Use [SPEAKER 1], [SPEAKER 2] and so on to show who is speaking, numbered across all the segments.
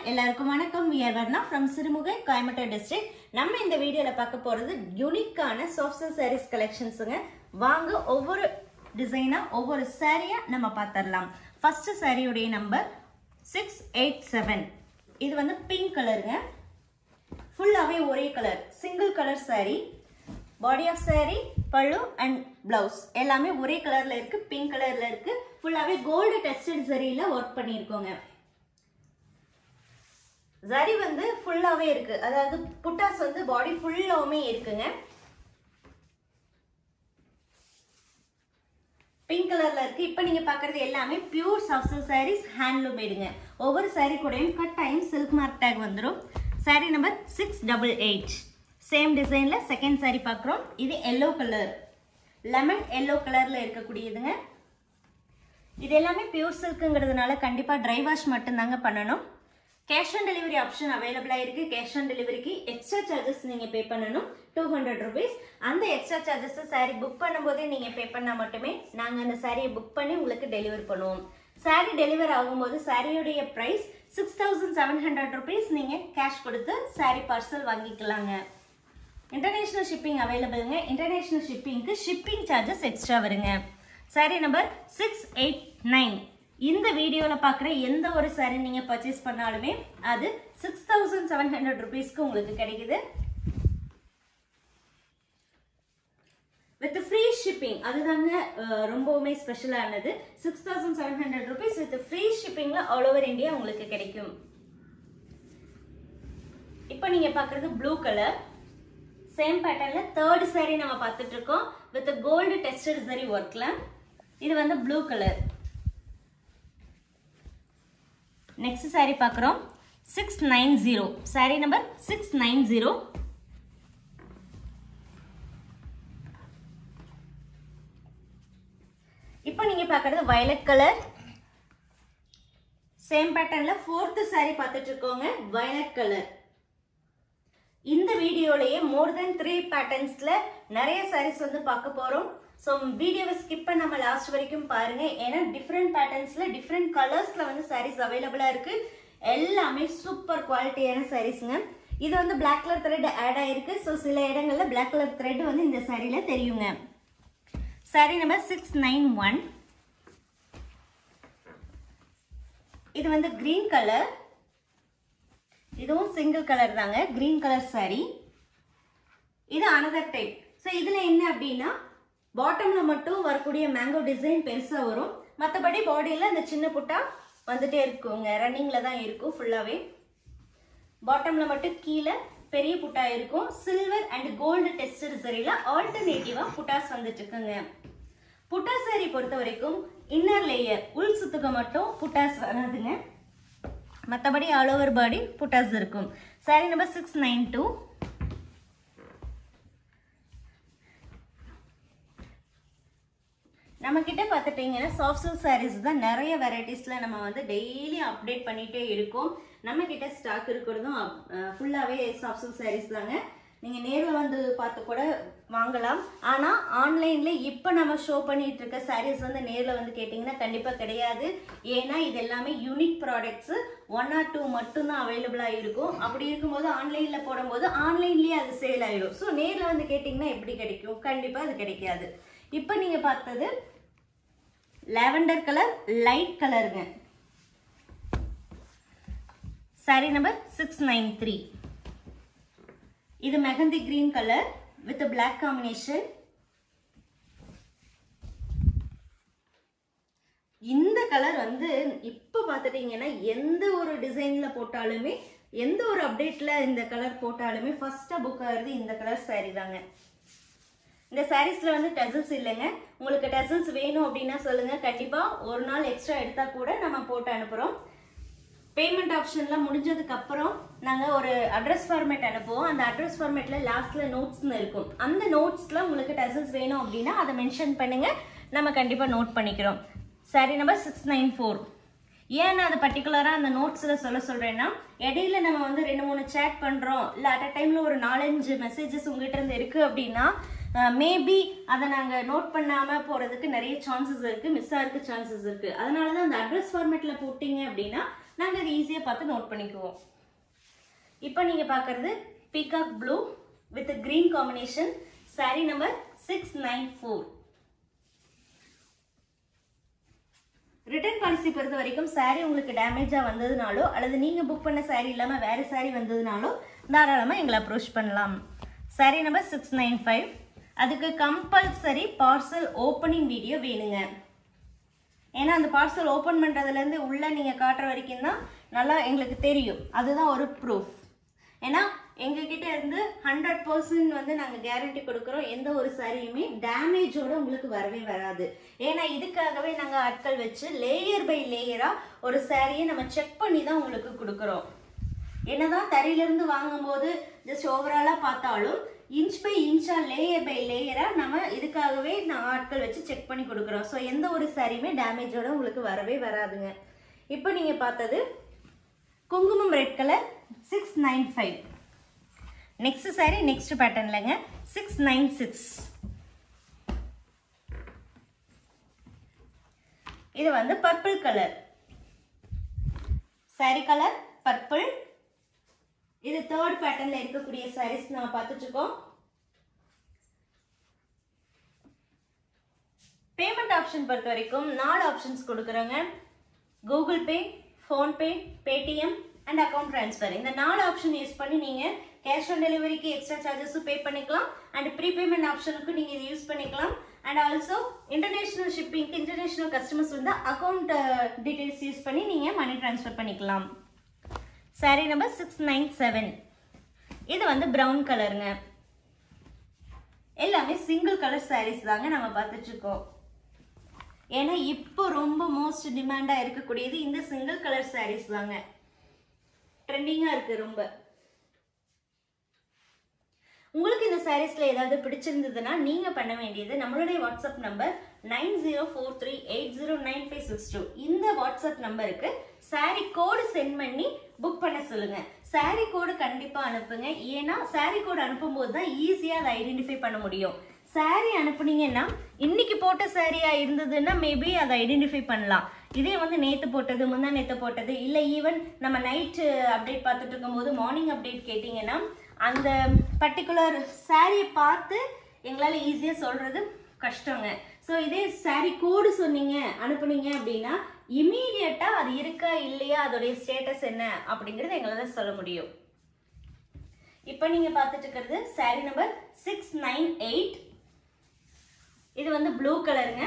[SPEAKER 1] எல்லாருக்கும் வணக்கம் V R Varna from Sirumugai Coimbatore district நம்ம இந்த வீடியோல பார்க்க போறது யூனிக்கான சாஃப்ட் சில்க் சாரீஸ் கலெக்ஷன்ஸுங்க வாங்க ஒவ்வொரு டிசைனா ஒவ்வொரு சாரியா நம்ம பார்த்துடலாம் ஃபர்ஸ்ட் சாரியுடைய நம்பர் சிக்ஸ் எயிட் செவன் இது வந்து பிங்க் கலருங்க ஃபுல்லாகவே ஒரே colour single colour saree body of saree பல்லு அண்ட் பிளவுஸ் எல்லாமே ஒரே கலர்ல இருக்கு பிங்க் கலர்ல இருக்கு ஃபுல்லாகவே கோல்டு டெஸ்டட் சரியில ஒர்க் பண்ணியிருக்கோங்க ஜரி வந்து ஃபுல்லாவே இருக்கு அதாவது புட்டாஸ் வந்து பாடி ஃபுல்லாவுமே இருக்குங்க பிங்க் கலர்ல இருக்கு இப்போ நீங்க பாக்குறது எல்லாமே பியூர் சாஃப்ட் சாரீஸ் ஹேண்ட்லூம் மேடுங்க ஒவ்வொரு சாரீ கூடயும் கட்டாயம் சில்க் மார்க் டேக் வந்துடும் saree number six double eight same டிசைன்ல செகண்ட் சாரீ பார்க்குறோம் இது எல்லோ கலர் லெமன் எல்லோ கலர்ல இருக்கக்கூடியதுங்க இது எல்லாமே பியூர் சில்க்குங்கிறதுனால கண்டிப்பாக ட்ரை வாஷ் மட்டும்தாங்க பண்ணணும் கேஷ் ஆன் டெலிவரி ஆப்ஷன் அவைலபிளாக இருக்குது கேஷ் ஆன் டெலிவரிக்கு எக்ஸ்ட்ரா சார்ஜஸ் நீங்கள் பே பண்ணணும் டூ ஹண்ட்ரட் ருபீஸ் அந்த எக்ஸ்ட்ரா சார்ஜஸ் சாரீ புக் பண்ணும்போதே நீங்கள் பே பண்ணால் மட்டுமே நாங்கள் அந்த சாரியை புக் பண்ணி உங்களுக்கு டெலிவரி பண்ணுவோம் சாரீ டெலிவரி ஆகும்போது சாரியுடைய price six thousand seven hundred rupees நீங்கள் கேஷ் கொடுத்து சாரீ பார்சல் வாங்கிக்கலாங்க இன்டர்நேஷ்னல் ஷிப்பிங் அவைலபிளுங்க இன்டர்நேஷ்னல் ஷிப்பிங்க்கு ஷிப்பிங் சார்ஜஸ் எக்ஸ்ட்ரா வருங்க saree number six eight nine இந்த வீடியோவில் பார்க்குற எந்த ஒரு சாரீ நீங்கள் பர்ச்சேஸ் பண்ணாலுமே அது சிக்ஸ் தௌசண்ட் செவன் ஹண்ட்ரட் ருபீஸ்க்கு உங்களுக்கு கிடைக்குது வித் ஃப்ரீ ஷிப்பிங் அதுதாங்க அஹ், ரொம்பவுமே ஸ்பெஷலானது six thousand seven hundred rupees with free ஷிப்பிங்கில் ஆல் ஓவர் இந்தியா உங்களுக்கு கிடைக்கும் இப்போ நீங்கள் பார்க்குறது ப்ளூ கலர் சேம் பேட்டர்ன்ல தேர்ட் saree நம்ம பார்த்துட்டு இருக்கோம் வித் கோல்டு டெஸ்டட் சரி ஒர்க்ல இது வந்து ப்ளூ கலர் நெக்ஸ்ட் saree பார்க்குறோம் six nine zero saree number six nine zero இப்போ நீங்க பார்க்கறது வயலட் கலர் சேம் பேட்டர்ன்ல ஃபோர்த்து saree பார்த்துட்டு இருக்கோங்க வயலட் கலர் இந்த வீடியோலயே மோர் தென் த்ரீ பேட்டர்ன்ஸ்ல நிறைய sarees வந்து பார்க்க போறோம் ஸோ வீடியோவை ஸ்கிப் பண்ணாம லாஸ்ட் வரைக்கும் பாருங்க ஏன்னா டிஃப்ரெண்ட் பேட்டர்ன்ஸ்ல டிஃப்ரெண்ட் கலர்ஸ்ல வந்து sarees அவைலபிளா இருக்கு எல்லாமே சூப்பர் குவாலிட்டியான சாரீஸ்ங்க இது வந்து Black கலர் த்ரெட் ஆட் ஆயிருக்கு ஸோ சில இடங்கள்ல Black கலர் த்ரெட் வந்து இந்த சாரியில தெரியுங்க saree number six nine one இது வந்து கிரீன் கலர் இதுவும் சிங்கிள் கலர் தாங்க கிரீன் கலர் saree இது அனதர் டைப் ஸோ இதில் என்ன அப்படின்னா பாட்டமில் மட்டும் வரக்கூடிய மேங்கோ டிசைன் பெருசாக வரும் மற்றபடி பாடியில் அந்த சின்ன புட்டா வந்துட்டே இருக்குங்க ரன்னிங்கில் தான் இருக்கும் ஃபுல்லாகவே பாட்டமில் மட்டும் கீழே பெரிய புட்டா இருக்கும் சில்வர் அண்ட் கோல்டு டெஸ்டர் சரியில் ஆல்டர்னேட்டிவாக புட்டாஸ் வந்துட்டு இருக்குங்க புட்டா சாரி பொறுத்த வரைக்கும் இன்னர் லேயர் உள் சுத்துக்கு மட்டும் புட்டாஸ் வராதுங்க மற்றபடி ஆல் ஓவர் பாடி புட்டாஸ் இருக்கும் saree number six nine two நம்ம கிட்ட பார்த்துட்டீங்கன்னா சாஃப்ட் சில்க் சாரீஸ் தான் நிறைய வெரைட்டிஸில் நம்ம வந்து டெய்லி அப்டேட் பண்ணிகிட்டே இருக்கோம் நம்ம கிட்ட ஸ்டாக் இருக்கிறதும் ஃபுல்லாகவே சாஃப்ட் சில்க் சாரீஸ் தாங்க நீங்கள் நேரில் வந்து பார்த்து கூட வாங்கலாம் ஆனால் ஆன்லைனில் இப்போ நம்ம ஷோ பண்ணிட்டு இருக்க சாரீஸ் வந்து நேரில் வந்து கேட்டிங்கன்னா கண்டிப்பாக கிடையாது ஏன்னா இது எல்லாமே unique products one or two மட்டும்தான் அவைலபிளாக இருக்கும் அப்படி இருக்கும்போது ஆன்லைனில் போடும்போது ஆன்லைன்லேயே அது சேல் ஆகிடும் ஸோ நேரில் வந்து கேட்டிங்கன்னா எப்படி கிடைக்கும் கண்டிப்பாக அது கிடைக்காது இப்போ நீங்கள் பார்த்தது லாவெண்டர் கலர் லைட் கலருங்க saree number six nine three இது mehndi green colour with black combination இந்த கலர் வந்து இப்போ பார்த்துட்டீங்கன்னா எந்த ஒரு டிசைனில் போட்டாலுமே எந்த ஒரு அப்டேட்டில் இந்த கலர் போட்டாலுமே ஃபஸ்ட்டாக புக் ஆகிறது இந்த கலர் saree தாங்க இந்த சாரீஸ்ல வந்து டெசல்ஸ் இல்லைங்க உங்களுக்கு டெசல்ஸ் வேணும் அப்படின்னா சொல்லுங்க கண்டிப்பா ஒரு நாள் எக்ஸ்ட்ரா எடுத்தா கூட நம்ம போட்டு அனுப்புறோம் பேமெண்ட் ஆப்ஷன்லாம் முடிஞ்சதுக்கு அப்புறம் நாங்க ஒரு அட்ரஸ் ஃபார்மேட் அனுப்புவோம் அந்த அட்ரஸ் ஃபார்மேட்ல லாஸ்ட்ல நோட்ஸ்னு இருக்கும் அந்த நோட்ஸ்ல உங்களுக்கு டெசல்ஸ் வேணும் அப்படின்னா அதை மென்ஷன் பண்ணுங்க நம்ம கண்டிப்பா நோட் பண்ணிக்கிறோம் saree number six nine four ஏன் நான் அதை பர்டிகுலராக அந்த நோட்ஸில் சொல்ல சொல்கிறேன்னா இடையில நம்ம வந்து ரெண்டு மூணு சேட் பண்ணுறோம் இல்லை அட் அ டைமில் ஒரு நாலஞ்சு மெசேஜஸ் உங்ககிட்ட இருந்து இருக்குது அப்படின்னா மேபி அதை நாங்கள் நோட் பண்ணாமல் போகிறதுக்கு நிறைய சான்சஸ் இருக்குது மிஸ் ஆகிறதுக்கு சான்சஸ் இருக்குது அதனால தான் அந்த அட்ரஸ் ஃபார்மேட்டில் போட்டிங்க அப்படின்னா நாங்கள் அதை ஈஸியாக பார்த்து நோட் பண்ணிக்குவோம் இப்போ நீங்கள் பார்க்குறது peacock blue with green combination saree number six nine four return policy பொறுத்த வரைக்கும் saree உங்களுக்கு டேமேஜாக வந்ததுனாலோ அல்லது நீங்கள் புக் பண்ண saree இல்லாமல் வேறு saree வந்ததுனாலோ தாராளமாக எங்களை அப்ரோச் பண்ணலாம் saree number six nine five அதுக்கு கம்பல்சரி பார்சல் ஓப்பனிங் வீடியோ வேணுங்க ஏன்னா அந்த பார்சல் ஓப்பன் பண்ணுறதுலேருந்து உள்ளே நீங்கள் காட்டுற வரைக்கும் தான் நல்லா எங்களுக்கு தெரியும் அதுதான் ஒரு ப்ரூஃப் ஏன்னா எங்ககிட்ட இருந்து ஹண்ட்ரட் பர்சன்ட் வந்து நாங்கள் கேரண்டி கொடுக்குறோம் எந்த ஒரு சாரியுமே டேமேஜோட உங்களுக்கு வரவே வராது ஏன்னா இதுக்காகவே நாங்கள் ஆட்கள் வச்சு லேயர் பை லேயராக ஒரு சாரியை நம்ம செக் பண்ணி தான் உங்களுக்கு கொடுக்குறோம் என்னதான் தரையிலிருந்து வாங்கும்போது ஜஸ்ட் ஓவராலாக பார்த்தாலும் இன்ச் பை இன்ச்சா லேயர் பை லேயராக நம்ம இதுக்காகவே நான் ஆட்கள் வச்சு செக் பண்ணி கொடுக்குறோம் ஸோ எந்த ஒரு சாரியுமே டேமேஜோட உங்களுக்கு வரவே வராதுங்க இப்போ நீங்கள் பார்த்தது குங்குமம் red colour six nine five next saree next பேட்டர்ன்லங்க சிக்ஸ் நைன் சிக்ஸ் இது வந்து purple colour saree colour purple இது தேர்ட் பேட்டர்ன்ல இருக்கக்கூடிய சாரீஸ் நம்ம பார்த்துட்டு இருக்கோம் பேமெண்ட் ஆப்ஷன் பொறுத்த வரைக்கும் நாலு ஆப்ஷன்ஸ் கொடுக்குறோங்க Google Pay PhonePe Paytm and account transfer இந்த நாலு ஆப்ஷன் யூஸ் பண்ணி நீங்கள் கேஷ் ஆன் டெலிவரிக்கு எக்ஸ்ட்ரா சார்ஜஸும் பே பண்ணிக்கலாம் அண்ட் ப்ரீபேமெண்ட் ஆப்ஷனுக்கு நீங்கள் இது யூஸ் பண்ணிக்கலாம் அண்ட் ஆல்சோ இன்டர்நேஷ்னல் ஷிப்பிங்க்கு இன்டர்நேஷ்னல் கஸ்டமர்ஸ் வந்து அக்கௌண்ட் டீட்டெயில்ஸ் யூஸ் பண்ணி நீங்கள் மணி ட்ரான்ஸ்ஃபர் பண்ணிக்கலாம் saree number six nine seven இது வந்து ப்ரௌன் கலருங்க எல்லாமே சிங்கிள் கலர் சாரீஸ் தாங்க நம்ம பார்த்துட்டு இருக்கோம் ஏன்னா இப்போ ரொம்ப மோஸ்ட் டிமாண்டாக இருக்கக்கூடியது இந்த சிங்கிள் கலர் சாரீஸ் தாங்க ட்ரெண்டிங்காக இருக்கு ரொம்ப உங்களுக்கு இந்த சாரீஸ்ல ஏதாவது பிடிச்சிருந்ததுன்னா நீங்க பண்ண வேண்டியது நம்மளுடைய WhatsApp number nine zero four three eight zero nine five six two இந்த வாட்ஸ்அப் நம்பருக்கு சாரி கோடு சென்ட் பண்ணி புக் பண்ண சொல்லுங்க சாரி கோடு கண்டிப்பா அனுப்புங்க ஏன்னா சாரி கோடு அனுப்பும்போது தான் ஈஸியா அதை ஐடென்டிஃபை பண்ண முடியும் சாரி அனுப்புனீங்கன்னா இன்னைக்கு போட்ட சாரியா இருந்ததுன்னா மேபி அதை ஐடென்டிஃபை பண்ணலாம் இதே வந்து நேத்து போட்டது முந்தா நேத்து போட்டது இல்லை ஈவன் நம்ம நைட்டு அப்டேட் பார்த்துட்டு இருக்கும்போது மார்னிங் அப்டேட் கேட்டிங்கன்னா அந்த பர்டிகுலர் சாரியை பார்த்து எங்களால் ஈஸியாக சொல்கிறது கஷ்டங்க ஸோ இதே சாரி கோடு சொன்னீங்க அனுப்புனீங்க அப்படின்னா இமீடியட்டாக அது இருக்கா இல்லையா அதோடைய ஸ்டேட்டஸ் என்ன அப்படிங்கிறது எங்களால் சொல்ல முடியும் இப்போ நீங்கள் பார்த்துட்டு இருக்கிறது saree number six nine eight இது வந்து ப்ளூ கலருங்க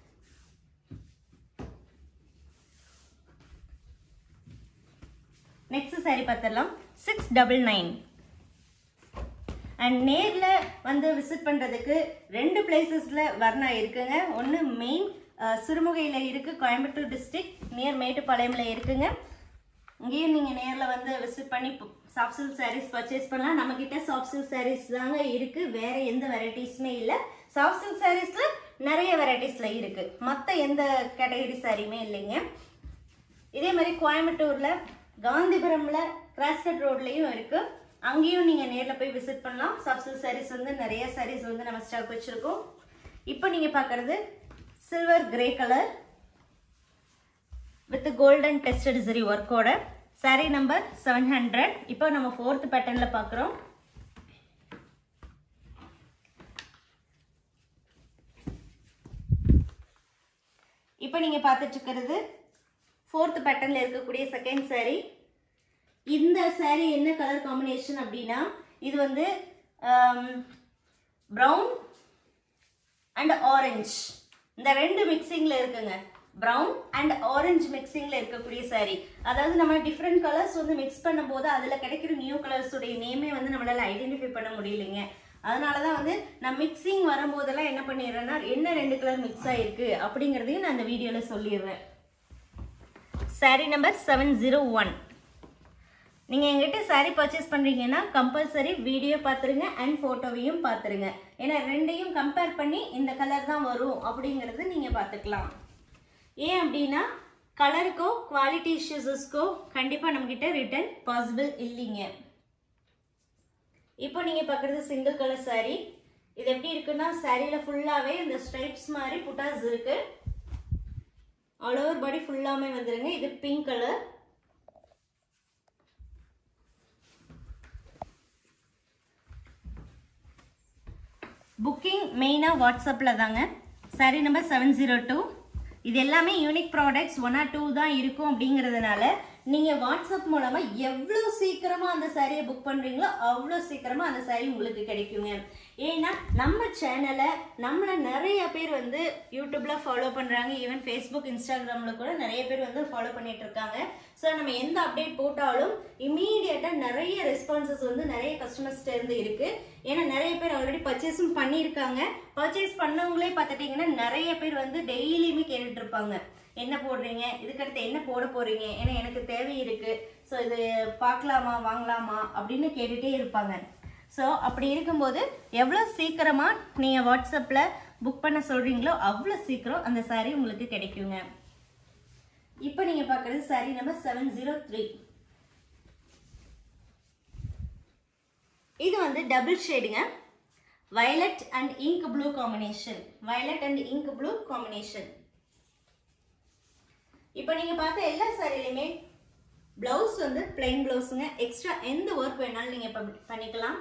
[SPEAKER 1] நெக்ஸ்ட் சாரி பார்த்துடலாம் சிக்ஸ் டபுள் நைன் அண்ட் நேரில் வந்து விசிட் பண்ணுறதுக்கு ரெண்டு பிளேசஸில் வர்ணா இருக்குங்க ஒன்று மெயின் சிறுமுகையில் இருக்குது கோயம்புத்தூர் டிஸ்ட்ரிக்ட் நியர் மேட்டுப்பாளையமில் இருக்குங்க இங்கேயும் நீங்கள் நேரில் வந்து விசிட் பண்ணி சாஃப்ட் சில்க் சாரீஸ் பர்ச்சேஸ் பண்ணலாம் நம்மக்கிட்ட சாஃப்ட் சில்க் சாரீஸ் தாங்க இருக்குது வேறு எந்த வெரைட்டிஸுமே இல்லை சாஃப்ட் சில்க் சாரீஸில் நிறைய வெரைட்டிஸில் இருக்குது மற்ற எந்த கேட்டகரி சாரியுமே இல்லைங்க இதே மாதிரி கோயம்புத்தூரில் காந்திபுரமில் கிராஸ்கட் ரோட்லேயும் இருக்குது அங்கேயும் நீங்கள் நேரில் போய் விசிட் பண்ணலாம் சப்சில் சாரீஸ் வந்து நிறைய சாரீஸ் வந்து நம்ம ஸ்டாக் வச்சுருக்கோம் இப்போ நீங்கள் பார்க்குறது silver grey colour with golden tested சரி ஒர்க்கோட சாரீ நம்பர் செவன் ஹண்ட்ரட் இப்போ நம்ம ஃபோர்த் பேட்டர்னில் பார்க்குறோம் இப்போ நீங்கள் பார்த்துட்டு இருக்கிறது ஃபோர்த் பேட்டர்னில் இருக்கக்கூடிய செகண்ட் சாரீ இந்த சாரீ என்ன கலர் காம்பினேஷன் அப்படின்னா இது வந்து ப்ரௌன் அண்ட் ஆரஞ்ச் இந்த ரெண்டு மிக்சிங்கில் இருக்குங்க ப்ரௌன் அண்ட் ஆரஞ்சு மிக்சிங்கில் இருக்கக்கூடிய சாரீ அதாவது நம்ம டிஃப்ரெண்ட் கலர்ஸ் வந்து மிக்ஸ் பண்ணும்போது அதில் கிடைக்கிற நியூ கலர்ஸுடைய நேமே வந்து நம்மளால் ஐடென்டிஃபை பண்ண முடியலைங்க அதனால தான் வந்து நான் மிக்சிங் வரும்போதெல்லாம் என்ன பண்ணிடுறேன்னா என்ன ரெண்டு கலர் மிக்ஸ் ஆகிருக்கு அப்படிங்கிறதையும் நான் அந்த வீடியோவில் சொல்லிடுறேன் saree number seven zero one நீங்கள் எங்கிட்ட சாரீ பர்ச்சேஸ் பண்ணுறீங்கன்னா கம்பல்சரி வீடியோ பார்த்துருங்க அண்ட் ஃபோட்டோவையும் பார்த்துருங்க ஏன்னா ரெண்டையும் கம்பேர் பண்ணி இந்த கலர் தான் வரும் அப்படிங்கிறது நீங்கள் பார்த்துக்கலாம் ஏன் அப்படின்னா கலருக்கோ குவாலிட்டி இஷ்யூஸஸ்க்கோ கண்டிப்பாக நம்மக்கிட்ட ரிட்டர்ன் பாசிபிள் இல்லைங்க இப்போ நீங்கள் பார்க்குறது சிங்கிள் கலர் சாரீ இது எப்படி இருக்குன்னா சாரியில் ஃபுல்லாகவே இந்த ஸ்ட்ரைப்ஸ் மாதிரி புட்டாஸ் இருக்குது ஆல் ஓவர் பாடி ஃபுல்லாமே வந்துருங்க இது பிங்க் கலர் புக்கிங் மெயினாக வாட்ஸ்அப்பில் தாங்க saree number seven zero two இது எல்லாமே unique products one or two தான் இருக்கும் அப்படிங்கிறதுனால நீங்கள் வாட்ஸ்அப் மூலமாக எவ்வளோ சீக்கிரமாக அந்த சாரியை புக் பண்ணுறீங்களோ அவ்வளோ சீக்கிரமாக அந்த சாரி உங்களுக்கு கிடைக்குங்க ஏன்னா நம்ம சேனலை நம்மளை நிறைய பேர் வந்து யூடியூப்பில் ஃபாலோ பண்ணுறாங்க ஈவன் ஃபேஸ்புக் இன்ஸ்டாகிராமில் கூட நிறைய பேர் வந்து ஃபாலோ பண்ணிட்டு இருக்காங்க ஸோ நம்ம எந்த அப்டேட் போட்டாலும் இமீடியட்டாக நிறைய ரெஸ்பான்சஸ் வந்து நிறைய கஸ்டமர்ஸ்ட்ட இருந்து இருக்குது ஏன்னா நிறைய பேர் ஆல்ரெடி பர்ச்சேஸும் பண்ணியிருக்காங்க பர்ச்சேஸ் பண்ணவங்களே பார்த்துட்டிங்கன்னா நிறைய பேர் வந்து டெய்லியுமே கேட்டுட்டு இருப்பாங்க என்ன போடுறீங்க இதுக்கடுத்து என்ன போட போறீங்க ஏன்னா எனக்கு தேவை இருக்கு ஸோ இது பார்க்கலாமா வாங்கலாமா அப்படின்னு கேட்டுட்டே இருப்பாங்க ஸோ அப்படி இருக்கும்போது எவ்வளோ சீக்கிரமாக நீங்கள் வாட்ஸ்அப்பில் புக் பண்ண சொல்கிறீங்களோ அவ்வளோ சீக்கிரம் அந்த saree உங்களுக்கு கிடைக்குங்க இப்போ நீங்கள் பார்க்குறது saree number seven zero three இது வந்து டபுள் ஷேடுங்க violet and ink blue combination violet and ink blue combination இப்போ நீங்க பார்த்த எல்லா சாரிலையுமே பிளவுஸ் வந்து பிளைன் பிளவுஸுங்க எக்ஸ்ட்ரா எந்த ஒர்க் வேணாலும் நீங்க ப- பண்ணிக்கலாம்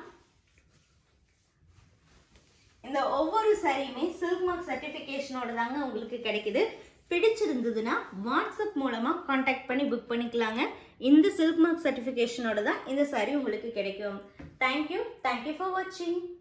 [SPEAKER 1] இந்த ஒவ்வொரு சாரியுமே சில்க் மார்க் சர்டிஃபிகேஷனோட தாங்க உங்களுக்கு கிடைக்குது பிடிச்சிருந்ததுன்னா வாட்ஸ்அப் மூலமா காண்டாக்ட் பண்ணி புக் பண்ணிக்கலாங்க இந்த சில்க் மார்க் சர்டிஃபிகேஷனோட தான் இந்த சாரி உங்களுக்கு கிடைக்கும் தேங்க்யூ தேங்க்யூ ஃபார் வாட்சிங்